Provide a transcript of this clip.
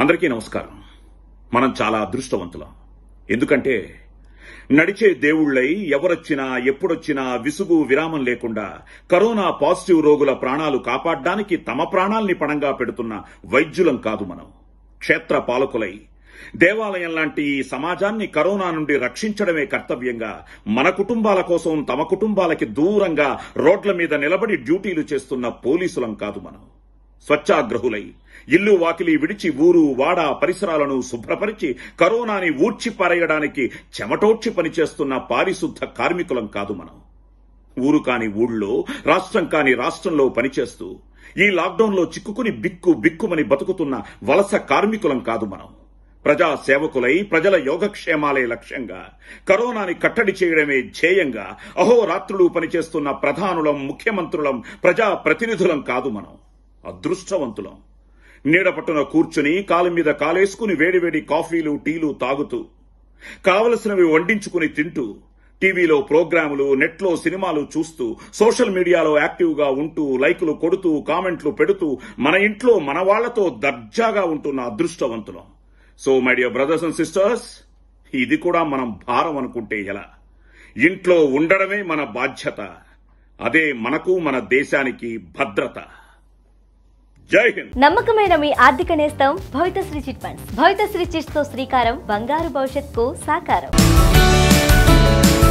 అందరికీ నమస్కారం మనం చాలా అదృష్టవంతులం ఎందుకంటే నడిచే దేవుళ్ళై ఎవరొచ్చినా ఎప్పుడొచ్చినా విసుగు విరామం లేకుండా కరోనా పాజిటివ్ రోగుల ప్రాణాలు కాపాడడానికి తమ ప్రాణాల్ని పణంగా పెడుతున్న వైద్యులం కాదు మనం క్షేత్ర పాలకులై దేవాలయం లాంటి ఈ సమాజాన్ని కరోనా నుండి రక్షించడమే కర్తవ్యంగా మన కుటుంబాల కోసం తమ కుటుంబాలకి దూరంగా రోడ్ల మీద నిలబడి డ్యూటీలు చేస్తున్న పోలీసులం కాదు మనం స్వచ్ఛాగ్రహులై ఇల్లు వాకిలి విడిచి ఊరు వాడ పరిసరాలను శుభ్రపరిచి కరోనాని ఊడ్చి పారేయడానికి చెమటోడ్చి పనిచేస్తున్న పారిశుద్ధ కార్మికులం కాదు మనం ఊరు కాని ఊళ్ళో రాష్ట్రం కాని రాష్ట్రంలో పనిచేస్తూ ఈ లాక్డౌన్లో చిక్కుకుని బిక్కు బిక్కుమని బతుకుతున్న వలస కార్మికులం కాదు మనం ప్రజా సేవకులై ప్రజల యోగక్షేమాలే లక్ష్యంగా కరోనాని కట్టడి చేయడమే ధ్యేయంగా అహోరాత్రులు పనిచేస్తున్న ప్రధానులం ముఖ్యమంత్రులం ప్రజా ప్రతినిధులం కాదు మనం అదృష్టవంతులం నీడపట్టున కూర్చుని కాలు మీద కాలేసుకుని వేడివేడి కాఫీలు టీలు తాగుతూ కావలసినవి వండించుకుని తింటూ టీవీలో ప్రోగ్రాములు నెట్లో సినిమాలు చూస్తూ సోషల్ మీడియాలో యాక్టివ్గా ఉంటూ లైకులు కొడుతూ కామెంట్లు పెడుతూ మన ఇంట్లో మన వాళ్లతో దర్జాగా ఉంటున్న అదృష్టవంతులం so my dear brothers and sisters ఇది కూడా మనం భారం అనుకుంటే ఎలా ఇంట్లో ఉండడమే మన బాధ్యత అదే మనకు మన దేశానికి భద్రత జై హింద్ నమ్మకమైన మీ ఆర్థిక నేస్తం Bhavithasri chit funds Bhavithasri chits తో శ్రీకారం బంగారు భవిష్యత్కు సాకారం